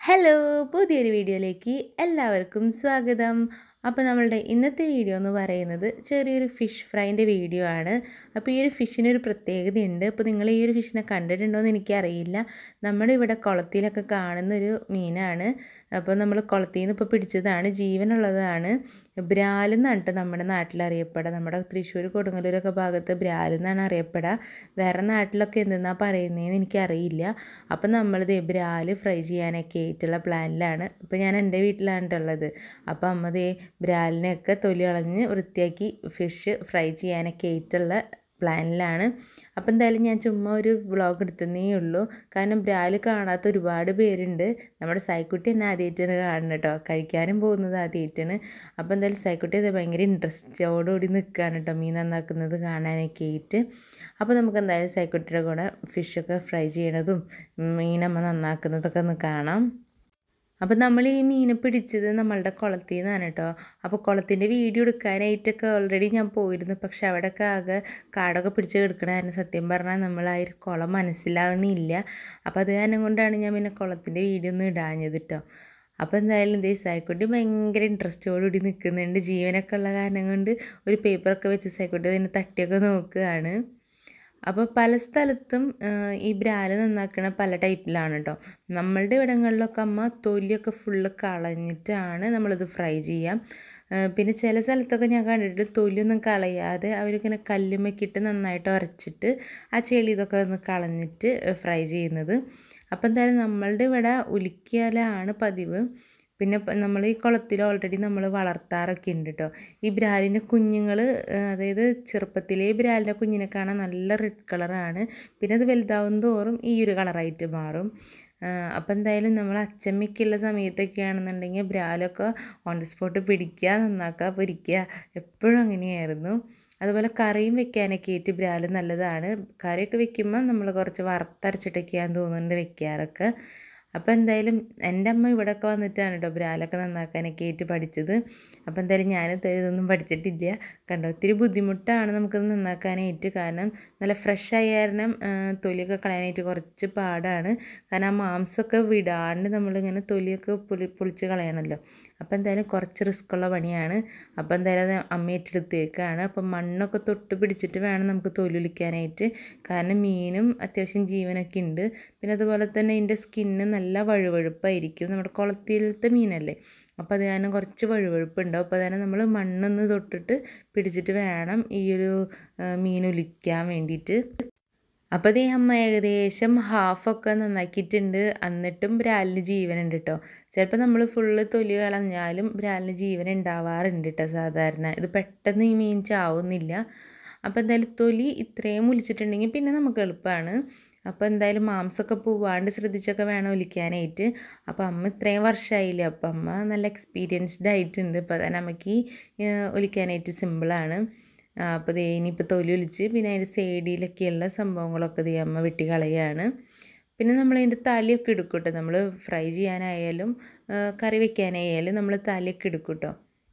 hello പുതിയൊരു വീഡിയോയിലേക്ക് എല്ലാവർക്കും സ്വാഗതം അപ്പോൾ നമ്മളുടെ ഇന്നത്തെ വീഡിയോ എന്ന് പറയുന്നത് ചെറിയൊരു ഫിഷ് ഫ്രൈൻ്റെ വീഡിയോ ആണ് അപ്പോൾ ഈ ഒരു ഫിഷിനൊരു പ്രത്യേകതയുണ്ട് അപ്പോൾ നിങ്ങൾ ഈ ഒരു ഫിഷിനെ കണ്ടിട്ടുണ്ടോ എന്ന് എനിക്കറിയില്ല നമ്മുടെ ഇവിടെ കുളത്തിലൊക്കെ കാണുന്നൊരു മീനാണ് അപ്പോൾ നമ്മൾ കുളത്തിൽ നിന്ന് ഇപ്പോൾ പിടിച്ചതാണ് ജീവനുള്ളതാണ് ബ്രാലെന്നാണ് കേട്ടോ നമ്മുടെ നാട്ടിൽ അറിയപ്പെടുക നമ്മുടെ തൃശ്ശൂർ കൊടുങ്ങല്ലൂരൊക്കെ ഭാഗത്ത് ബ്രാലെന്നാണ് അറിയപ്പെടുക വേറെ നാട്ടിലൊക്കെ എന്തെന്നാണ് പറയുന്നതെന്ന് എനിക്കറിയില്ല അപ്പം നമ്മളിത് ബ്രാല് ഫ്രൈ ചെയ്യാനൊക്കെ ആയിട്ടുള്ള പ്ലാനിലാണ് അപ്പോൾ ഞാൻ എൻ്റെ വീട്ടിലാണ് ഉള്ളത് അപ്പോൾ അമ്മ ദേ ബ്രാലിനെയൊക്കെ തൊലി കളഞ്ഞ് വൃത്തിയാക്കി ഫിഷ് ഫ്രൈ ചെയ്യാനൊക്കെ ആയിട്ടുള്ള പ്ലാനിലാണ് അപ്പോൾ എന്തായാലും ഞാൻ ചുമ്മാ ഒരു വ്ളോഗ് എടുത്തതേ ഉള്ളൂ കാരണം ബ്രാല് കാണാത്ത ഒരുപാട് പേരുണ്ട് നമ്മുടെ സൈക്കുട്ടി എന്നെ ആദ്യമായിട്ടാണ് കാണുന്നത് കേട്ടോ കഴിക്കാനും പോകുന്നത് ആദ്യമായിട്ടാണ് അപ്പോൾ എന്തായാലും സൈക്കുട്ടി അത് ഭയങ്കര ഇൻട്രസ്റ്റോടുകൂടി നിൽക്കുകയാണ് കേട്ടോ മീൻ നന്നാക്കുന്നത് കാണാനൊക്കെ ആയിട്ട് അപ്പോൾ നമുക്ക് എന്തായാലും സൈക്കുട്ടിയുടെ കൂടെ ഫിഷൊക്കെ ഫ്രൈ ചെയ്യണതും മീനമ്മ നന്നാക്കുന്നതൊക്കെ ഒന്ന് കാണാം അപ്പം നമ്മൾ ഈ മീനെ പിടിച്ചത് നമ്മളുടെ കുളത്തിൽ നിന്നാണ് കേട്ടോ അപ്പോൾ കുളത്തിൻ്റെ വീഡിയോ എടുക്കാനായിട്ടൊക്കെ ഓൾറെഡി ഞാൻ പോയിരുന്നു പക്ഷെ അവിടെയൊക്കെ ആകെ കാടൊക്കെ പിടിച്ച് കിടക്കണമായിരുന്നു സത്യം പറഞ്ഞാൽ നമ്മൾ ആ ഒരു കുളം മനസ്സിലാവുന്നില്ല അപ്പോൾ അത് കാരണം കൊണ്ടാണ് ഞാൻ പിന്നെ കുളത്തിൻ്റെ വീഡിയോ ഒന്നും ഇടാഞ്ഞത് കേട്ടോ അപ്പോൾ എന്തായാലും ഇതേ സൈക്കോട്ടി ഭയങ്കര ഇൻട്രസ്റ്റോടുകൂടി നിൽക്കുന്നുണ്ട് ജീവനൊക്കെ ഉള്ള കാരണം കൊണ്ട് ഒരു പേപ്പറൊക്കെ വെച്ച് സൈക്കോട്ടി അതിനെ തട്ടിയൊക്കെ നോക്കുകയാണ് അപ്പോൾ പല സ്ഥലത്തും ഈ ബ്രാല് നന്നാക്കണ പല ടൈപ്പിലാണ് കേട്ടോ നമ്മളുടെ ഇവിടങ്ങളിലൊക്കെ അമ്മ തൊലിയൊക്കെ ഫുള്ള് കളഞ്ഞിട്ടാണ് നമ്മളിത് ഫ്രൈ ചെയ്യാം പിന്നെ ചില സ്ഥലത്തൊക്കെ ഞാൻ കണ്ടിട്ട് തൊലിയൊന്നും കളയാതെ അവരിങ്ങനെ കല്ലുമ്മക്കിട്ട് നന്നായിട്ട് ഉരച്ചിട്ട് ആ ചെളി ഇതൊക്കെ ഒന്ന് കളഞ്ഞിട്ട് ഫ്രൈ ചെയ്യുന്നത് അപ്പോൾ എന്തായാലും നമ്മളുടെ ഇവിടെ ഉലിക്കലാണ് പതിവ് പിന്നെ നമ്മൾ ഈ കുളത്തിൽ ഓൾറെഡി നമ്മൾ വളർത്താറൊക്കെ ഉണ്ട് കേട്ടോ ഈ ബ്രാലിൻ്റെ കുഞ്ഞുങ്ങൾ അതായത് ചെറുപ്പത്തിലേ ബ്രാലിൻ്റെ കുഞ്ഞിനെ കാണാൻ നല്ല റെഡ് കളറാണ് പിന്നെ അത് വലുതാവും തോറും ഈ ഒരു കളറായിട്ട് മാറും അപ്പോൾ എന്തായാലും നമ്മൾ അച്ചമ്മയ്ക്കുള്ള സമയത്തൊക്കെ ആണെന്നുണ്ടെങ്കിൽ ബ്രാലൊക്കെ ഓൺ ദി സ്പോട്ട് പിടിക്കുക നന്നാക്കുക പൊരിക്കുക എപ്പോഴും അങ്ങനെയായിരുന്നു അതുപോലെ കറിയും വെക്കാനൊക്കെ ആയിട്ട് ബ്രാല് നല്ലതാണ് കറിയൊക്കെ വെക്കുമ്പോൾ നമ്മൾ കുറച്ച് വറുത്തരച്ചിട്ടൊക്കെയാന്ന് തോന്നുന്നുണ്ട് വെക്കാറൊക്കെ അപ്പോൾ എന്തായാലും എൻ്റെ അമ്മ ഇവിടെയൊക്കെ വന്നിട്ടാണ് കേട്ടോ ബ്രാലൊക്കെ നന്നാക്കാനൊക്കെ ആയിട്ട് പഠിച്ചത് അപ്പോൾ എന്തായാലും ഞാൻ ഇതൊന്നും പഠിച്ചിട്ടില്ല കണ്ടോ ഒത്തിരി ബുദ്ധിമുട്ടാണ് നമുക്കത് നന്നാക്കാനായിട്ട് കാരണം നല്ല ഫ്രഷ് ആയ കാരണം തൊലിയൊക്കെ കളയാനായിട്ട് കുറച്ച് പാടാണ് കാരണം ആ മാംസമൊക്കെ വിടാണ്ട് നമ്മളിങ്ങനെ തൊലിയൊക്കെ പൊളി പൊളിച്ച് കളയണമല്ലോ അപ്പോൾ എന്തായാലും കുറച്ച് റിസ്ക് ഉള്ള പണിയാണ് അപ്പോൾ എന്തായാലും അത് അമ്മ ഏറ്റെടുത്തേക്കാണ് അപ്പം മണ്ണൊക്കെ തൊട്ട് പിടിച്ചിട്ട് വേണം നമുക്ക് തൊലിക്കാനായിട്ട് കാരണം മീനും അത്യാവശ്യം ജീവനൊക്കെ ഉണ്ട് പിന്നെ അതുപോലെ തന്നെ ഇതിൻ്റെ സ്കിന്ന് നല്ല വഴുവഴുപ്പായിരിക്കും നമ്മുടെ കുളത്തിലത്തെ മീനല്ലേ അപ്പോൾ അത് കാരണം കുറച്ച് വഴുവഴുപ്പുണ്ടാവും അപ്പോൾ തന്നെ നമ്മൾ മണ്ണൊന്ന് തൊട്ടിട്ട് പിടിച്ചിട്ട് വേണം ഈ ഒരു മീൻ ഒലിക്കാൻ വേണ്ടിയിട്ട് അപ്പോൾ അതേ അമ്മ ഏകദേശം ഹാഫൊക്കെ നന്നാക്കിയിട്ടുണ്ട് എന്നിട്ടും ബ്രാലിന് ജീവനുണ്ട് കേട്ടോ ചിലപ്പോൾ നമ്മൾ ഫുള്ള് തൊലി കളഞ്ഞാലും ബ്രാലിന് ജീവൻ ഉണ്ടാവാറുണ്ട് കേട്ടോ സാധാരണ ഇത് പെട്ടെന്ന് ഈ മീൻ ചാവുന്നില്ല അപ്പോൾ എന്തായാലും തൊലി ഇത്രയും ഒലിച്ചിട്ടുണ്ടെങ്കിൽ പിന്നെ നമുക്ക് എളുപ്പമാണ് അപ്പോൾ എന്തായാലും മാംസമൊക്കെ പോവാണ്ട് ശ്രദ്ധിച്ചൊക്കെ വേണം ഒലിക്കാനായിട്ട് അപ്പോൾ അമ്മ ഇത്രയും വർഷമായില്ലേ അപ്പോൾ അമ്മ നല്ല എക്സ്പീരിയൻസ്ഡ് ആയിട്ടുണ്ട് അപ്പോൾ തന്നെ അമ്മയ്ക്ക് ഒലിക്കാനായിട്ട് സിമ്പിളാണ് അപ്പോൾ ദേ ഇനിയിപ്പോൾ തൊലി ഒലിച്ച് പിന്നെ അതിൻ്റെ സൈഡിലൊക്കെയുള്ള സംഭവങ്ങളൊക്കെ ദേ അമ്മ വെട്ടി കളയുകയാണ് പിന്നെ നമ്മൾ അതിൻ്റെ തലയൊക്കെ എടുക്കും കേട്ടോ നമ്മൾ ഫ്രൈ ചെയ്യാനായാലും കറി വെക്കാനായാലും നമ്മൾ തലയൊക്കെ എടുക്കും കേട്ടോ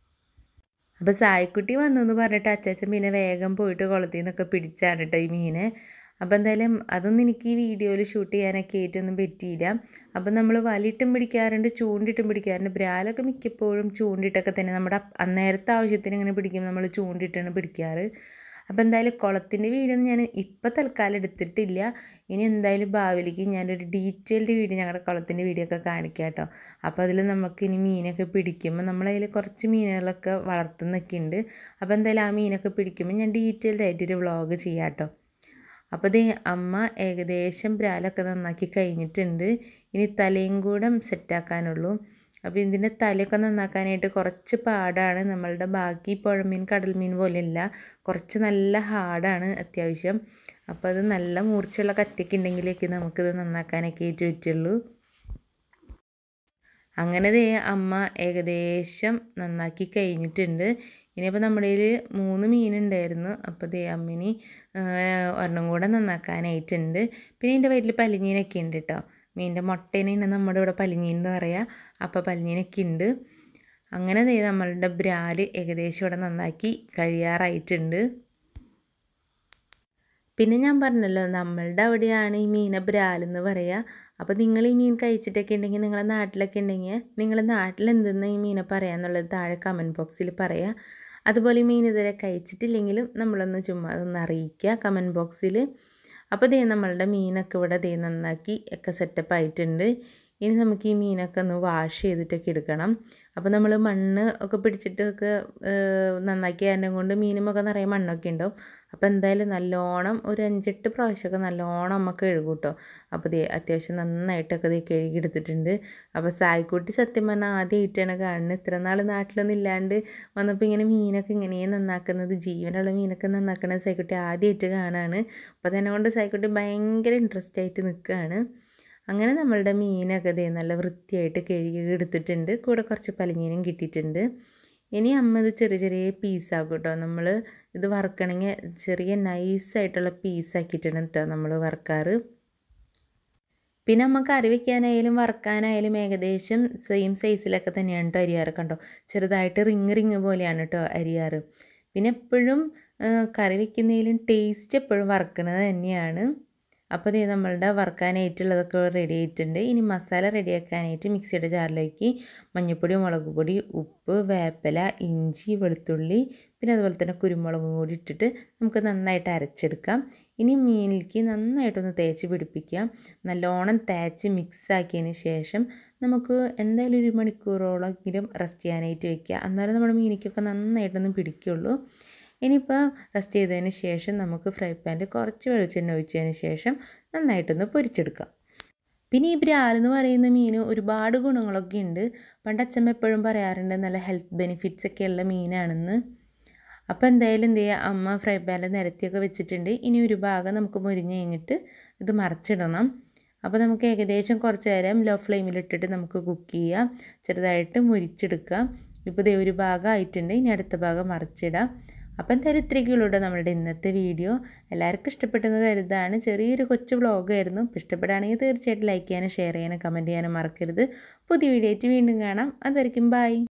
അപ്പോൾ സായിക്കുട്ടി വന്നു എന്ന് പറഞ്ഞിട്ട് അച്ചാച്ചൻ പിന്നെ വേഗം പോയിട്ട് കുളത്തിൽ നിന്നൊക്കെ പിടിച്ചാണ് കേട്ടോ ഈ മീനെ അപ്പോൾ എന്തായാലും അതൊന്നും എനിക്ക് ഈ വീഡിയോയിൽ ഷൂട്ട് ചെയ്യാനൊക്കെ ഏറ്റൊന്നും പറ്റിയില്ല അപ്പം നമ്മൾ വലിയിട്ടും പിടിക്കാറുണ്ട് ചൂണ്ടിട്ടും പിടിക്കാറുണ്ട് ബ്രാലൊക്കെ മിക്കപ്പോഴും ചൂണ്ടിട്ടൊക്കെ തന്നെ നമ്മുടെ അന്നേരത്തെ ആവശ്യത്തിന് ഇങ്ങനെ പിടിക്കും നമ്മൾ ചൂണ്ടിട്ടാണ് പിടിക്കാറ് അപ്പോൾ എന്തായാലും കുളത്തിൻ്റെ വീഡിയോ ഒന്നും ഞാൻ ഇപ്പോൾ തൽക്കാലം എടുത്തിട്ടില്ല ഇനി എന്തായാലും ഭാവിയിലേക്ക് ഞാനൊരു ഡീറ്റെയിൽഡ് വീഡിയോ ഞങ്ങളുടെ കുളത്തിൻ്റെ വീഡിയോ ഒക്കെ കാണിക്കാം കേട്ടോ അപ്പോൾ അതിൽ നമുക്ക് ഇനി മീനൊക്കെ പിടിക്കുമ്പോൾ നമ്മളതിൽ കുറച്ച് മീനുകളൊക്കെ വളർത്തുന്നൊക്കെ ഉണ്ട് അപ്പോൾ എന്തായാലും ആ മീനൊക്കെ പിടിക്കുമ്പോൾ ഞാൻ ഡീറ്റെയിൽഡ് ആയിട്ടൊരു വ്ളോഗ് ചെയ്യാം കേട്ടോ അപ്പോൾ ദേ അമ്മ ഏകദേശം ബ്രാലൊക്കെ നന്നാക്കി കഴിഞ്ഞിട്ടുണ്ട് ഇനി തലയും കൂടെ സെറ്റാക്കാനുള്ളൂ അപ്പോൾ ഇതിൻ്റെ തലയൊക്കെ നന്നാക്കാനായിട്ട് കുറച്ച് പാടാണ് നമ്മളുടെ ബാക്കി പുഴമീൻ കടൽമീൻ പോലെയല്ല കുറച്ച് നല്ല ഹാർഡാണ് അത്യാവശ്യം അപ്പോൾ അത് നല്ല മൂർച്ചയുള്ള കത്തിയൊക്കെ ഉണ്ടെങ്കിലേക്ക് നമുക്കിത് നന്നാക്കാനൊക്കെ ആയിട്ട് പറ്റുള്ളൂ അങ്ങനെ ദേ അമ്മ ഏകദേശം നന്നാക്കി കഴിഞ്ഞിട്ടുണ്ട് ഇനിയിപ്പോൾ നമ്മുടെ കയ്യിൽ മൂന്ന് മീനുണ്ടായിരുന്നു അപ്പോൾ ദേ അമ്മിനി ഒരെണ്ണം കൂടെ നന്നാക്കാനായിട്ടുണ്ട് പിന്നെ എൻ്റെ വയറ്റിൽ പലിഞ്ഞീനൊക്കെ ഉണ്ട് കേട്ടോ മീനിൻ്റെ മുട്ടേനെയാണ് നമ്മുടെ ഇവിടെ പലിഞ്ഞീൻ എന്ന് പറയുക അപ്പോൾ പലിഞ്ഞീനൊക്കെ ഉണ്ട് അങ്ങനെ ദേ നമ്മളുടെ ബ്രാല് ഏകദേശം ഇവിടെ നന്നാക്കി കഴിയാറായിട്ടുണ്ട് പിന്നെ ഞാൻ പറഞ്ഞല്ലോ നമ്മളുടെ അവിടെയാണ് ഈ മീനെ ബ്രാലെന്ന് പറയുക അപ്പോൾ നിങ്ങൾ ഈ മീൻ കഴിച്ചിട്ടൊക്കെ ഉണ്ടെങ്കിൽ നിങ്ങളുടെ നാട്ടിലൊക്കെ ഉണ്ടെങ്കിൽ നിങ്ങളുടെ നാട്ടിൽ എന്തെന്ന് ഈ മീനെ പറയാന്നുള്ളത് താഴെ കമൻറ്റ് ബോക്സിൽ പറയുക അതുപോലെ ഈ മീൻ ഇതുവരെ കഴിച്ചിട്ടില്ലെങ്കിലും നമ്മളൊന്ന് ചുമ്മാ അതൊന്ന് അറിയിക്കുക കമൻറ്റ് ബോക്സിൽ അപ്പോൾ ദേ നമ്മളുടെ മീനൊക്കെ ഇവിടെ ദേ നന്നാക്കി ഒക്കെ സെറ്റപ്പ് ആയിട്ടുണ്ട് ഇനി നമുക്ക് ഈ മീനൊക്കെ ഒന്ന് വാഷ് ചെയ്തിട്ടൊക്കെ എടുക്കണം അപ്പോൾ നമ്മൾ മണ്ണ് ഒക്കെ പിടിച്ചിട്ടൊക്കെ നന്നാക്കി അതിനെ കൊണ്ട് മീനുമൊക്കെ നിറയെ മണ്ണൊക്കെ ഉണ്ടാവും അപ്പോൾ എന്തായാലും നല്ലോണം ഒരു അഞ്ചെട്ട് പ്രാവശ്യമൊക്കെ നല്ലോണം നമുക്ക് കഴുകും കേട്ടോ അപ്പോൾ ദേ അത്യാവശ്യം നന്നായിട്ടൊക്കെ ദേ കഴുകിയെടുത്തിട്ടുണ്ട് അപ്പോൾ സായിക്കുട്ടി സത്യം പറഞ്ഞാൽ ആദ്യമായിട്ടാണ് കാണുന്നത് ഇത്ര നാൾ നാട്ടിലൊന്നും ഇല്ലാണ്ട് വന്നപ്പോൾ ഇങ്ങനെ മീനൊക്കെ ഇങ്ങനെ നന്നാക്കുന്നത് ജീവനുള്ള മീനൊക്കെ നന്നാക്കുന്നത് സായിക്കുട്ടി ആദ്യമായിട്ട് കാണുകയാണ് അപ്പോൾ അതിനെ കൊണ്ട് സായിക്കുട്ടി ഭയങ്കര ഇൻട്രസ്റ്റ് ആയിട്ട് നിൽക്കുകയാണ് അങ്ങനെ നമ്മളുടെ മീനൊക്കെ ദേ നല്ല വൃത്തിയായിട്ട് കഴുകി എടുത്തിട്ടുണ്ട് കൂടെ കുറച്ച് പലിങ്ങീനും കിട്ടിയിട്ടുണ്ട് ഇനി അമ്മ ഇത് ചെറിയ ചെറിയ പീസാക്കും കേട്ടോ നമ്മൾ ഇത് വറുക്കണമെങ്കിൽ ചെറിയ നൈസായിട്ടുള്ള പീസാക്കിയിട്ടാണ് കേട്ടോ നമ്മൾ വറുക്കാറ് പിന്നെ നമുക്ക് കറി വയ്ക്കാനായാലും വറുക്കാനായാലും ഏകദേശം സെയിം സൈസിലൊക്കെ തന്നെയാണ് കേട്ടോ അരിയാറ് കണ്ടോ ചെറുതായിട്ട് റിങ് റിങ് പോലെയാണ് കേട്ടോ അരിയാറ് പിന്നെ എപ്പോഴും കറി വയ്ക്കുന്നതിലും ടേസ്റ്റ് എപ്പോഴും വറുക്കുന്നത് തന്നെയാണ് അപ്പോൾ ഇത് നമ്മളുടെ വറുക്കാനായിട്ടുള്ളതൊക്കെ റെഡി ആയിട്ടുണ്ട് ഇനി മസാല റെഡിയാക്കാനായിട്ട് മിക്സിയുടെ ജാറിലേക്ക് മഞ്ഞൾപ്പൊടി മുളക് പൊടി ഉപ്പ് വേപ്പില ഇഞ്ചി വെളുത്തുള്ളി പിന്നെ അതുപോലെ തന്നെ കുരുമുളകും കൂടി ഇട്ടിട്ട് നമുക്ക് നന്നായിട്ട് അരച്ചെടുക്കാം ഇനി മീനിലേക്ക് നന്നായിട്ടൊന്ന് തേച്ച് പിടിപ്പിക്കാം നല്ലോണം തേച്ച് മിക്സ് ആക്കിയതിന് ശേഷം നമുക്ക് എന്തായാലും ഒരു മണിക്കൂറോളെങ്കിലും റെസ്റ്റ് ചെയ്യാനായിട്ട് വെക്കുക എന്നാലും നമ്മുടെ മീനിക്കൊക്കെ നന്നായിട്ടൊന്ന് പിടിക്കുള്ളൂ ഇനിയിപ്പോൾ റെസ്റ്റ് ചെയ്തതിന് ശേഷം നമുക്ക് ഫ്രൈ പാനിൽ കുറച്ച് വെളിച്ചെണ്ണ ഒഴിച്ചതിന് ശേഷം നന്നായിട്ടൊന്ന് പൊരിച്ചെടുക്കാം പിന്നെ ഈ ബ്രാൽ എന്ന് പറയുന്ന മീൻ ഒരുപാട് ഗുണങ്ങളൊക്കെ ഉണ്ട് പണ്ട് അച്ഛമ്മ എപ്പോഴും പറയാറുണ്ട് നല്ല ഹെൽത്ത് ബെനിഫിറ്റ്സ് ഒക്കെ ഉള്ള മീനാണെന്ന് അപ്പോൾ എന്തായാലും എന്ത് ചെയ്യുക അമ്മ ഫ്രൈ പാനിൽ നിരത്തിയൊക്കെ വെച്ചിട്ടുണ്ട് ഇനി ഒരു ഭാഗം നമുക്ക് മുരിഞ്ഞ് കഴിഞ്ഞിട്ട് ഇത് മറിച്ചിടണം അപ്പോൾ നമുക്ക് ഏകദേശം കുറച്ച് നേരം ലോ ഫ്ലെയിമിലിട്ടിട്ട് നമുക്ക് കുക്ക് ചെയ്യാം ചെറുതായിട്ട് മുരിച്ചെടുക്കാം ഇപ്പോൾ ഇതേ ഒരു ഭാഗം ആയിട്ടുണ്ട് ഇനി അടുത്ത ഭാഗം മറിച്ചിടാം അപ്പം എന്തായാലും ഇത്രയൊക്കെയുള്ളൂ കേട്ടോ നമ്മുടെ ഇന്നത്തെ വീഡിയോ എല്ലാവർക്കും ഇഷ്ടപ്പെട്ടെന്ന് കരുതാണ് ചെറിയൊരു കൊച്ചു വ്ളോഗായിരുന്നു അപ്പോൾ ഇഷ്ടപ്പെടുകയാണെങ്കിൽ തീർച്ചയായിട്ടും ലൈക്ക് ചെയ്യാനും ഷെയർ ചെയ്യാനും കമൻറ്റ് ചെയ്യാനും മറക്കരുത് പുതിയ വീഡിയോ ആയിട്ട് വീണ്ടും കാണാം അതുവരെയും ബൈ